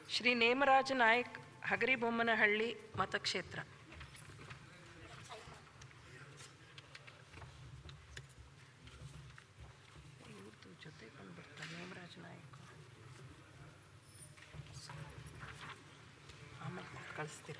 ಶ್ರೀ ನೇಮರಾಜ ನಾಯಕ್ ಹಗರಿಬೊಮ್ಮನಹಳ್ಳಿ ಮತಕ್ಷೇತ್ರ ಇವ್ರ್ದು ಜೊತೆ ಬಂದ್ಬಿಡ್ತಾರೆ ನೇಮರಾಜ ನಾಯಕ್ ಆಮೇಲೆ ಕಳಿಸ್ತೀರ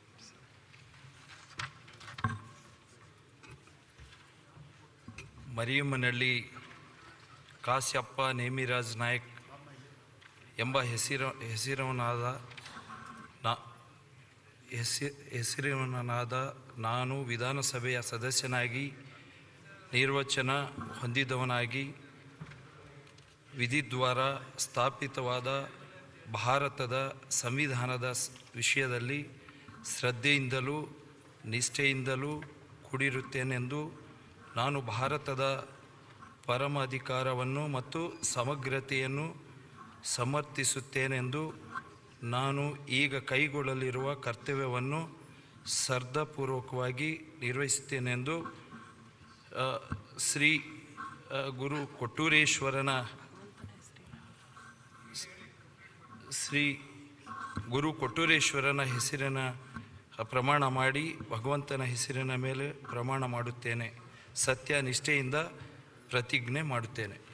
ಮರಿಯಮ್ಮನಹಳ್ಳಿ ಕಾಶ್ಯಪ್ಪ ನೇಮಿರಾಜ್ ನಾಯಕ್ ಎಂಬ ಹೆಸರ ಹೆಸರಿನವನಾದ ನಾ ಹೆಸಿ ಹೆಸರಿನವನಾದ ನಾನು ವಿಧಾನಸಭೆಯ ಸದಸ್ಯನಾಗಿ ನಿರ್ವಚನ ಹೊಂದಿದವನಾಗಿ ವಿಧಿದ್ವಾರ ಸ್ಥಾಪಿತವಾದ ಭಾರತದ ಸಂವಿಧಾನದ ಸ್- ವಿಷಯದಲ್ಲಿ ಶ್ರದ್ಧೆಯಿಂದಲೂ ನಿಷ್ಠೆಯಿಂದಲೂ ಕೂಡಿರುತ್ತೇನೆಂದು ನಾನು ಭಾರತದ ಪರಮ ಅಧಿಕಾರವನ್ನು ಮತ್ತು ಸಮಗ್ರತೆಯನ್ನು ಸಮರ್ಥಿಸುತ್ತೇನೆಂದು ನಾನು ಈಗ ಕೈಗೊಳ್ಳಲಿರುವ ಕರ್ತವ್ಯವನ್ನು ಶ್ರದ್ಧಾಪೂರ್ವಕವಾಗಿ ನಿರ್ವಹಿಸುತ್ತೇನೆಂದು ಆ, ಶ್ರೀ ಆ, ಗುರು ಕೊಟ್ಟೂರೇಶ್ವರನ ಶ್ರೀ ಗುರು ಕೊಟ್ಟೂರೇಶ್ವರನ ಹೆಸರಿನ ಪ್ರಮಾಣ ಮಾಡಿ ಭಗವಂತನ ಹೆಸರಿನ ಮೇಲೆ ಪ್ರಮಾಣ ಮಾಡುತ್ತೇನೆ ಸತ್ಯ ನಿಷ್ಠೆಯಿಂದ ಪ್ರತಿಜ್ಞೆ ಮಾಡುತ್ತೇನೆ